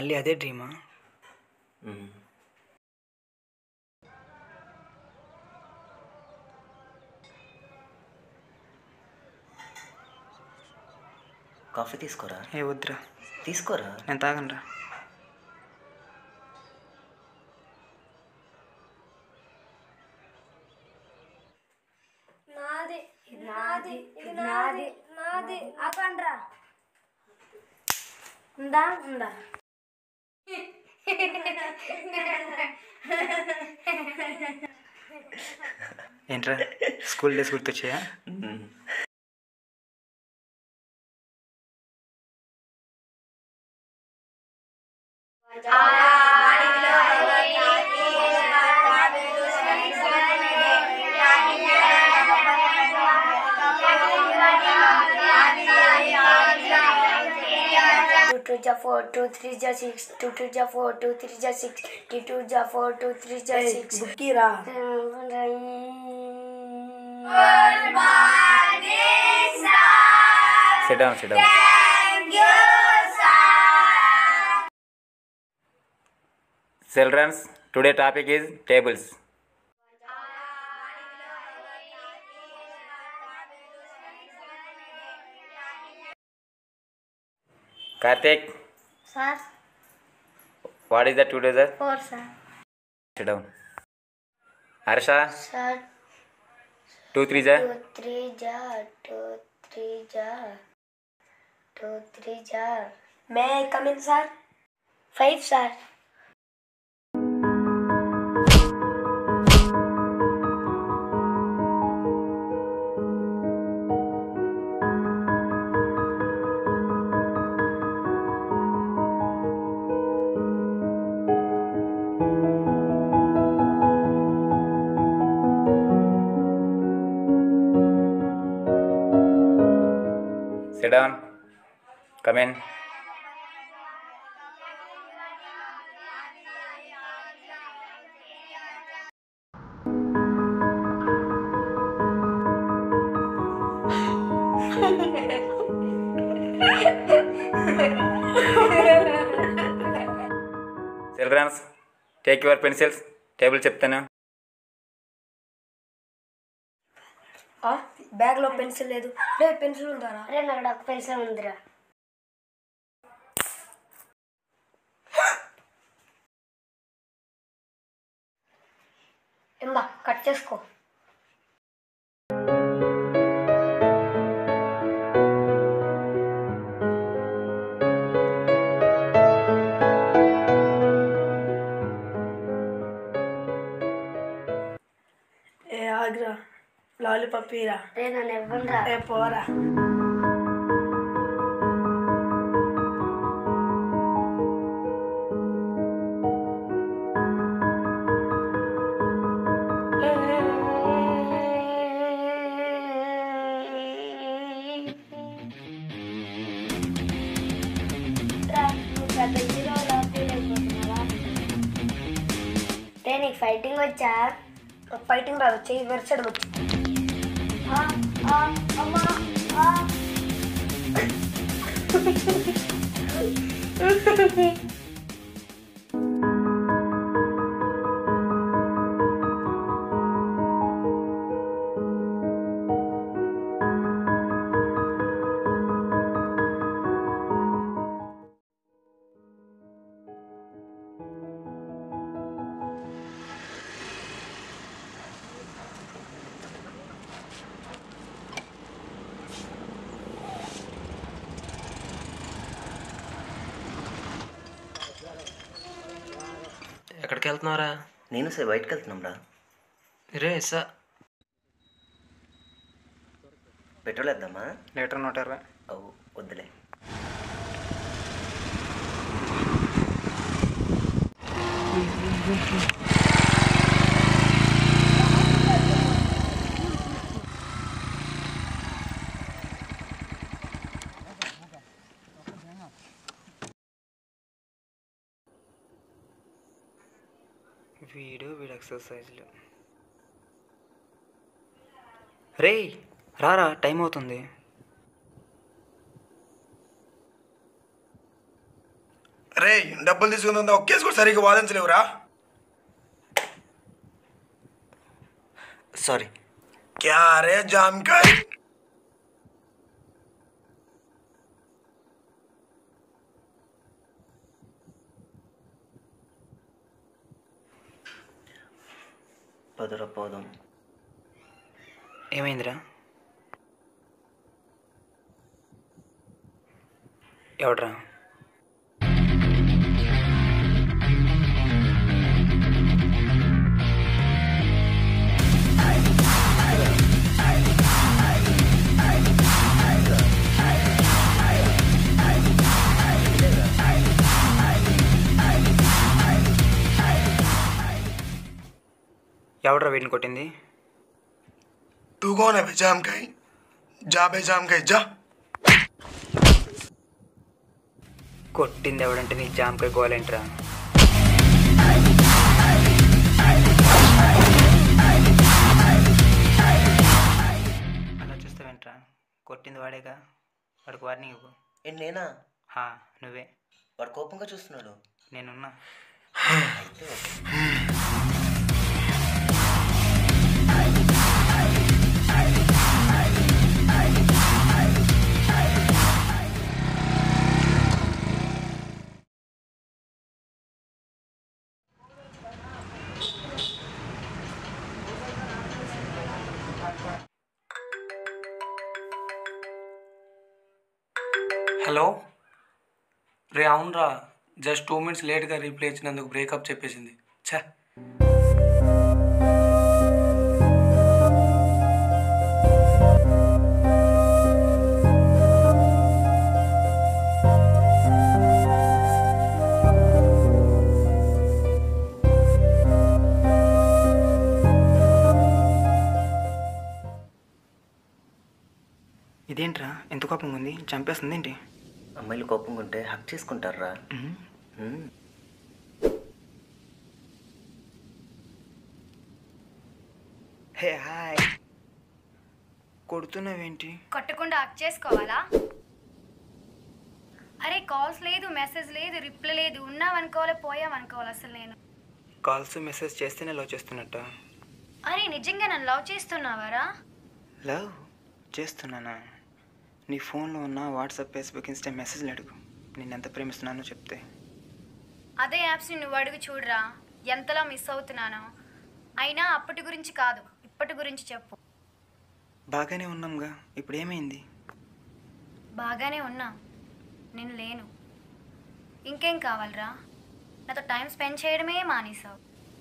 మళ్ళీ అదే డ్రీమా మ్మ్. కాఫీ తీసుకోరా ఏ వద్దురా తీసుకోరా నేను తాగనరా నాది ఇది నాది ఇది నాది నాది ఆపండ్రా ఉందా ఉందా ఏంట్రా స్కూల్ డేస్ గుర్తొచ్చాయా మ్మ్. Two two ja four, two three ja six, two two ja four, two three ja six, two two ja four, two three ja six. బుక్కిరా Sit down, sit down. Children, today topic is tables. Karthik, sir what is the two together? Four sir Sit down. Harsha, sir two three ja. Two three జా two three జా two three జా may come in sir five sir Sit down. Come in. Children, take your pencils. Table చెప్తాను bag లో pencil లేదు రే pencil ఉందారా అరే నాకు ఒక పెన్సిల్ ఉందిరా ఇందా కట్ చేసుకో ఏ ఆగ్రా లాలీపాప్ ఇరా రే నన్ను ఇవ్వండిరా ఏ పోరా పెద్ద హీరోలా ఫీల్ అయిపోతున్నావా రే నీకు ఫైటింగ్ వచ్చా ఫైటింగ్ రాదు చెయ్యి వెరచడం వచ్చు ఆ, ఆ, అమ్మా ఆ. ఎక్కడికి వెళ్తున్నారా నేను సార్ బయటకు వెళ్తున్నాం రా రే సా పెట్రోల్ వేద్దామా లీటర్ నూట ఇరవై అవు వద్దులే వీడు వీడు ఎక్సర్సైజ్లు రే రారా టైం అవుతుంది రే డబ్బులు తీసుకుందా ఒక్కేసి కూడా సరిగ్గా వాదించలేవురా సారీ క్యా రే జామ్కాయ్ పదర పోదాం ఏమైందిరా ఎవడ్రా ఎవడ్రా వీటిని కొట్టింది तू कौन है बे जामकाई जा बे जामकाई जा కొట్టింది ఎవడంటే నీ జామకాయ గోలేంట్రా అలా చూస్తావేంట్రా కొట్టింది వాడేగా వాడికి వార్నింగ్ ఇవ్వు ఏంటి నేనా హా నువ్వే వాడు కోపంగా చూస్తున్నాడు నేనున్నా అయితే ఓకే హలో రే అవునరా జస్ట్ టూ మినిట్స్ లేట్గా రీప్లే ఇచ్చినందుకు బ్రేకప్ చెప్పేసింది ఛా ఇదేంట్రా ఎంత కోపంగా ఉంది చంపేస్తుంది ఏంటి అమ్మాయిలు కోపంగా ఉంటే హక్ చేసుకుంటారా మ్మ్. హే హాయ్ కొడుతున్నావేంటి కొట్టకుండా అక్ చేసుకోవాలా అరే కాల్స్ లేదు మెసేజ్ లేదు రిప్లై లేదు ఉన్నావనుకోవాలి పోయావనుకోవాలి అసలు నేను కాల్స్ మెసేజ్ చేస్తేనే లవ్ చేస్తున్నట్ట అరే నిజంగా నన్ను లవ్ చేస్తున్నావారా లవ్ చేస్తున్నానా నీ ఫోన్లో ఉన్న వాట్సాప్ ఫేస్బుక్ ఇన్స్టా మెసేజ్లు అడుగు నేను ఎంత ప్రేమిస్తున్నానో చెప్తే అదే యాప్స్ని నువ్వు అడుగు చూడరా ఎంతలా మిస్ అవుతున్నానో అయినా అప్పటి గురించి కాదు ఇప్పటి గురించి చెప్పు బాగానే ఉన్నాంగా ఇప్పుడు ఏమైంది బాగానే ఉన్నా నేను లేను ఇంకేం కావాలరా నాతో టైం స్పెండ్ చేయడమే మానేసావు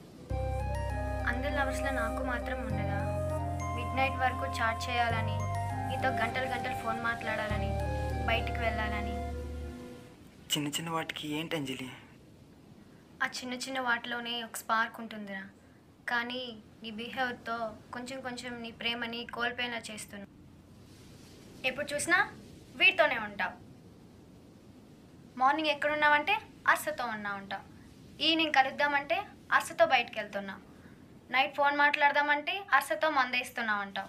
అందరి లవర్స్లో నాకు మాత్రం ఉండదా మిడ్ నైట్ వరకు చాట్ చేయాలని నీతో గంటలు గంటలు ఫోన్ మాట్లాడాలని బయటికి వెళ్ళాలని చిన్న చిన్న వాటికి ఏంటి అంజలి ఆ చిన్న చిన్న వాటిలోనే ఒక స్పార్క్ ఉంటుందిరా కానీ నీ బిహేవియర్తో కొంచెం కొంచెం నీ ప్రేమని కోల్పోయేలా చేస్తున్నావు ఎప్పుడు చూసినా వీటితోనే ఉంటావు మార్నింగ్ ఎక్కడున్నావంటే అర్సతో ఉన్నా ఉంటావు ఈవినింగ్ కలుద్దామంటే అర్సతో బయటికి వెళ్తున్నావు నైట్ ఫోన్ మాట్లాడదామంటే అర్సతో మందేస్తున్నావు అంటావు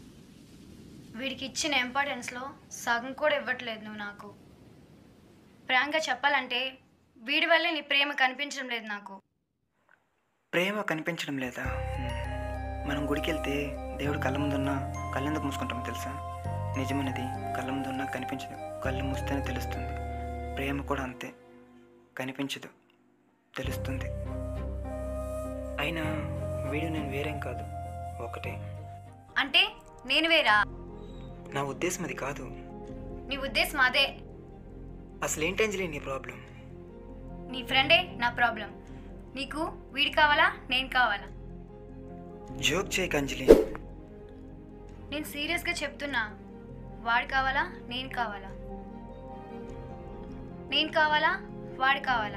వీడికి ఇచ్చిన ఇంపార్టెన్స్లో సగం కూడా ఇవ్వట్లేదు నువ్వు నాకు ప్రాంగా చెప్పాలంటే వీడి వల్లే నీ ప్రేమ కనిపించడం లేదు నాకు ప్రేమ కనిపించడం లేదా హ్మ్. మనం గుడికి వెళ్తే దేవుడు కళ్ళ ముందున్నా కళ్ళెందుకు మూసుకుంటామో తెలుసా నిజమైనది కళ్ళ ముందున్నా కనిపించదు కళ్ళు మూస్తేనే తెలుస్తుంది ప్రేమ కూడా అంతే కనిపించదు తెలుస్తుంది అయినా వీడు నేను వేరేం కాదు ఒకటే అంటే నేను వేరా నా ఉద్దేశం అది కాదు నీ ఉద్దేశం అదే అసలు ఏంటి అంజలి నీ ప్రాబ్లం నీ ఫ్రెండే నా ప్రాబ్లం నీకు వీడి కావాలా నేను కావాలా జోక్ చేయక అంజలి నేను సీరియస్గా చెప్తున్నా వాడు కావాలా నేను కావాలా నేను కావాలా వాడు కావాలా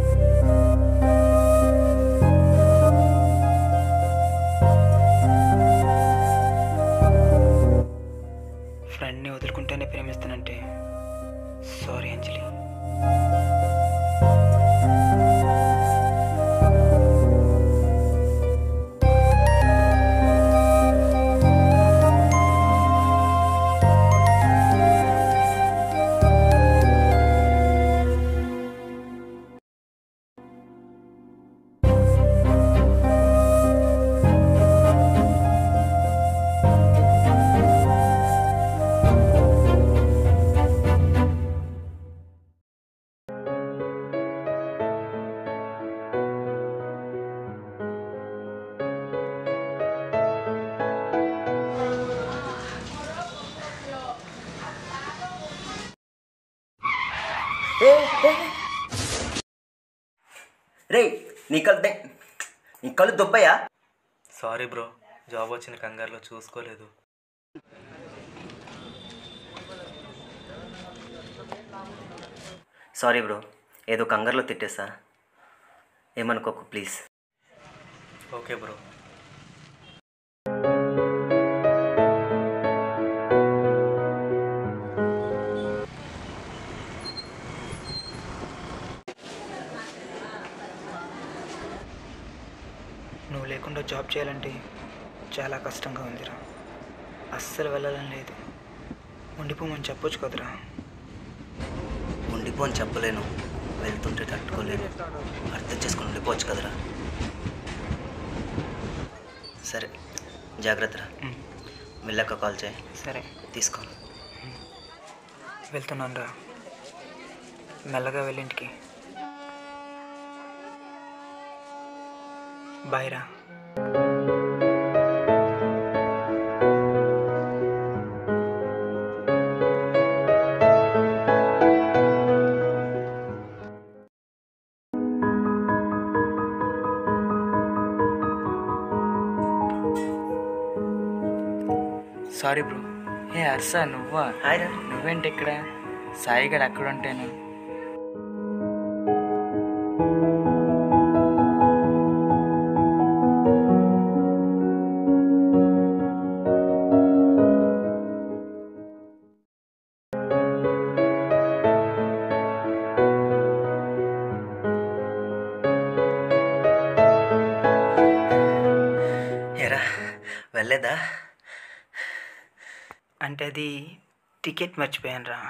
ఫ్రెండ్ని వదులుకుంటేనే ప్రేమిస్తానంటే సారీ అంజలి రే నీ కళ్ళు దే- నీ కళ్ళు దుబ్బయ్యా సారీ బ్రో జాబ్ వచ్చిన కంగారులో చూసుకోలేదు సారీ బ్రో ఏదో కంగారులో తిట్టేసా ఏమనుకోకు ప్లీజ్ ఓకే బ్రో నువ్వు లేకుండా జాబ్ చేయాలంటే చాలా కష్టంగా ఉందిరా అస్సలు వెళ్ళాలని లేదు ఉండిపోమని చెప్పొచ్చు కదరా ఉండిపో అని చెప్పలేను వెళ్తుంటే తట్టుకోలేను అర్థం చేసుకుని ఉండిపోవచ్చు కదరా సరే జాగ్రత్తరా ఉమ్, వెళ్ళాక కాల్ చేయి సరే తీసుకో వెళ్తున్నాను రా మెల్లగా వెళ్ళింటికి బాయ్ రా సారీ బ్రో ఏ అర్సా నువ్వా హాయ్ రా నువ్వేంటి ఇక్కడ సాయిగడ్ అక్కడ ఉంటాను ఏరా వెళ్ళేదా అంటే అది టికెట్ మర్చిపోయాను రా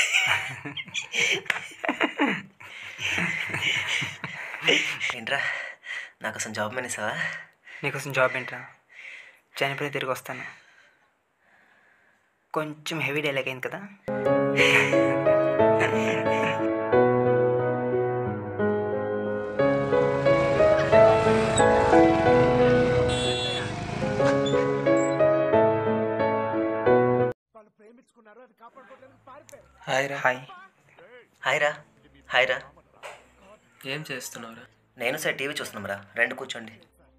ఏంట్రా నాకు అసలు జాబ్ మేనేసావా నీకోసం జాబ్ ఏంట్రా చనిపోయి తిరిగి వస్తాను కొంచెం హెవీ డైలాగ్ అయింది కదా హాయ్ రా హాయ్ హాయ్ రా హాయ్ రా ఏం చేస్తున్నావురా నేను సార్ టీవీ చూస్తున్నాం రా రెండు కూర్చోండి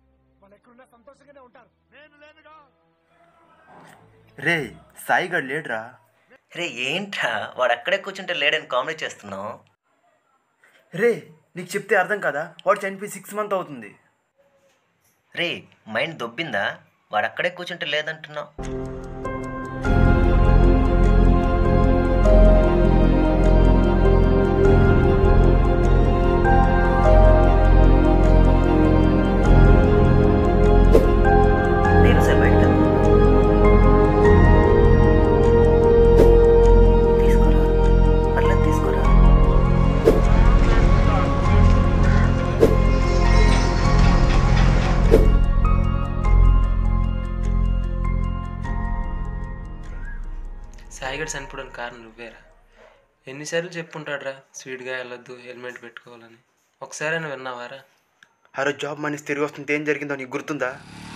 రే సాయిగాడు లేడురా రే ఏంట్రా వాడు అక్కడే కూర్చుంటే లేడని కామెడీ చేస్తున్నావు రే నీకు చెప్తే అర్థం కదా వాడు చనిపోయి సిక్స్ మంత్ అవుతుంది రే మైండ్ దొబ్బిందా వాడు అక్కడే కూర్చుంటే లేదంటున్నావు నేను సార్ బయటకు తీసుకోరా పర్లేదు తీసుకోరా సాయిగడ్ చనిపోవడానికి కారణం నువ్వేరా ఎన్నిసార్లు చెప్పుంటాడురా స్పీడ్గా వెళ్ళొద్దు హెల్మెట్ పెట్టుకోవాలని ఒకసారైనా విన్నావారా ఆ రోజు జాబ్ మనిషి తిరిగి వస్తుంటే ఏం జరిగిందో నీకు గుర్తుందా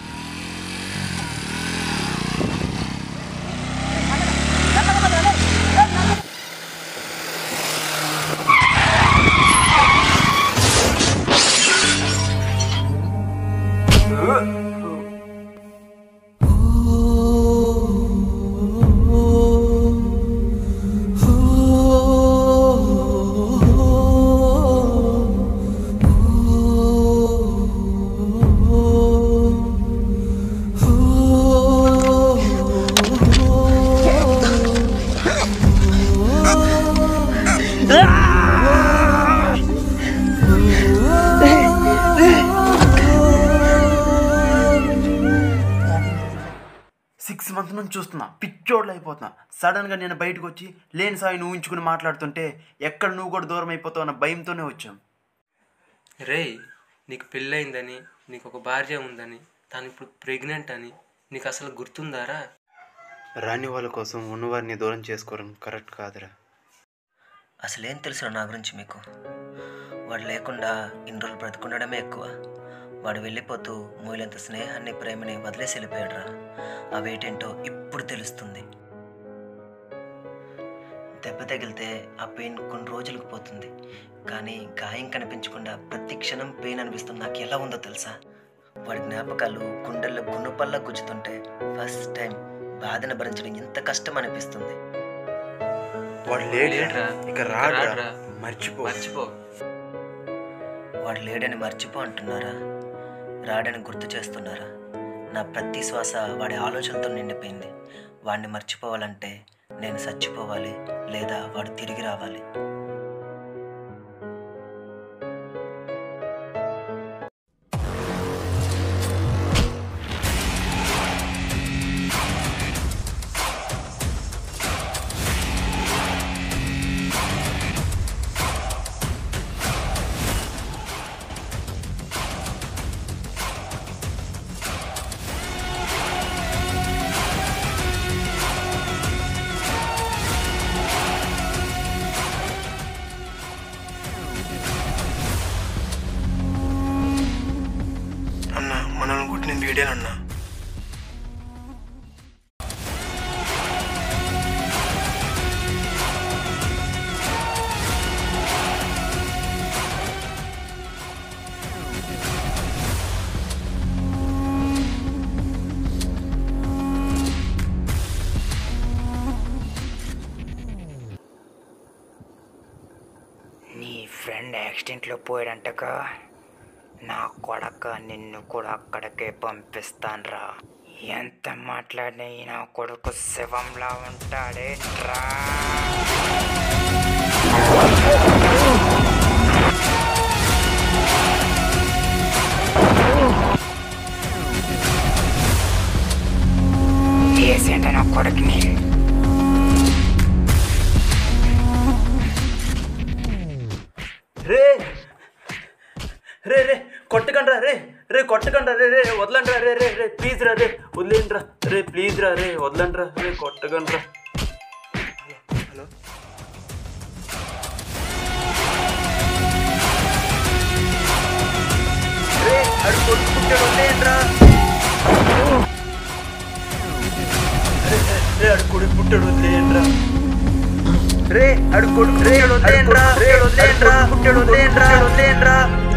సిక్స్ మంత్ నుంచి చూస్తున్నా పిచ్చోడ్లు అయిపోతున్నా సడన్గా నేను బయటకు వచ్చి లేని సాయి నువ్వు ఉంచుకుని మాట్లాడుతుంటే ఎక్కడ నువ్వు కూడా దూరం అయిపోతావు అన్న భయంతోనే వచ్చాం రేయ్ నీకు పెళ్ళయిందని నీకు ఒక భార్య ఉందని తను ఇప్పుడు ప్రెగ్నెంట్ అని నీకు అసలు గుర్తుందారా రాని వాళ్ళ కోసం ఉన్నవారిని దూరం చేసుకోవడం కరెక్ట్ కాదురా అసలేం తెలుసు నా గురించి మీకు వాడు లేకుండా ఇన్ని రోజులు బ్రతుకుండడమే ఎక్కువ వాడు వెళ్ళిపోతూ మూలంత స్నేహాన్ని ప్రేమని వదిలేసి వెళ్ళిపోయాడురా అవేటేంటో ఇప్పుడు తెలుస్తుంది దెబ్బ తగిలితే ఆ పెయిన్ కొన్ని రోజులకు పోతుంది కానీ గాయం కనిపించకుండా ప్రతి క్షణం పెయిన్ అనిపిస్తుంది నాకు ఎలా ఉందో తెలుసా వాడి జ్ఞాపకాలు గుండెల్లో గుణపల్లా గుచ్చుతుంటే ఫస్ట్ టైం బాధను భరించడం ఎంత కష్టం అనిపిస్తుంది వాడు లేడురా లేడురా. ఇక ఇక రాడురా రాడురా. మర్చిపో మర్చిపో వాడు లేడని మర్చిపో అంటున్నారా రాడని గుర్తు చేస్తున్నారా నా ప్రతి శ్వాస వాడి ఆలోచనతో నిండిపోయింది వాడిని మర్చిపోవాలంటే నేను చచ్చిపోవాలి లేదా వాడు తిరిగి రావాలి అన్న మనల్ని కొట్టిన వీడేనన్నా నీ ఫ్రెండ్ యాక్సిడెంట్లో పోయాడంటగా నా కొడక నిన్ను కూడా అక్కడికే పంపిస్తాన్రా ఎంత మాట్లాడినా ఈ నా కొడుకు శవంలా ఉంటాడే రా ఏసేంట నా కొడుకుని రే రే రే కొట్టకండ్రా రే రే కొట్టకండ్రా రే రే వదలండ్రా రే రే రే ప్లీజ్ రా రే వదిలేండ్రా రే ప్లీజ్ రా రే వదలండ్రా రే కొట్టకండ్రా హలో రే అడు కొడుకు పుట్టాడు వదిలేయండ్రా రే, రే, రే అడు కొడుకు పుట్టాడు వదిలేయండ్రా రే అడు కొడుకు రే వదిలేయండ్రా రే వదిలేయండ్రా పుట్టాడు వదిలేయండ్రా వదిలేయండ్రా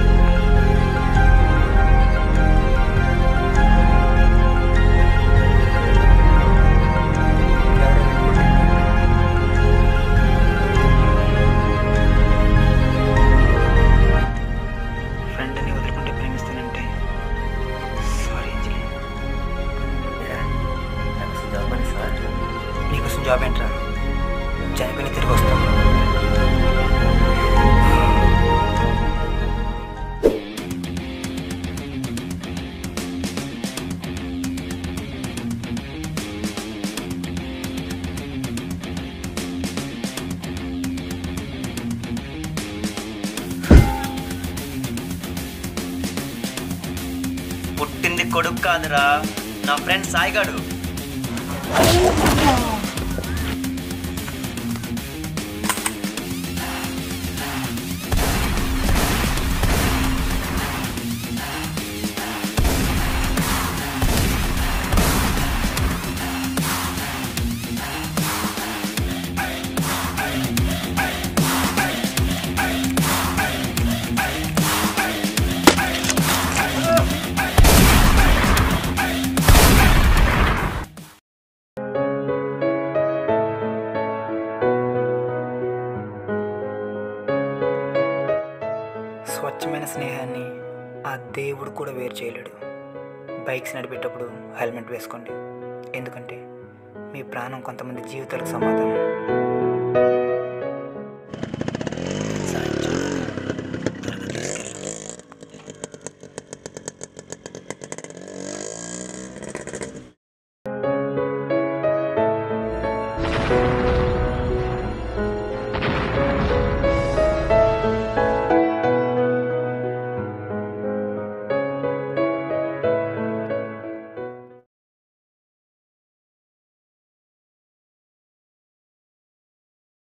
ఫ్రెండ్ని వదులుకుంటే ప్రేమిస్తానంటే సారీ అంజలి సార్ నీకోసం జాబ్ ఏంట్రా చనిపోయిన తిరిగి వస్తాను పుట్టింది కొడుకు కాదురా నా ఫ్రెండ్ సాయిగాడు స్వచ్ఛమైన స్నేహాన్ని ఆ దేవుడు కూడా వేరు చేయలేడు బైక్స్ నడిపేటప్పుడు హెల్మెట్ వేసుకోండి ఎందుకంటే మీ ప్రాణం కొంతమంది జీవితాలకు సమాధానం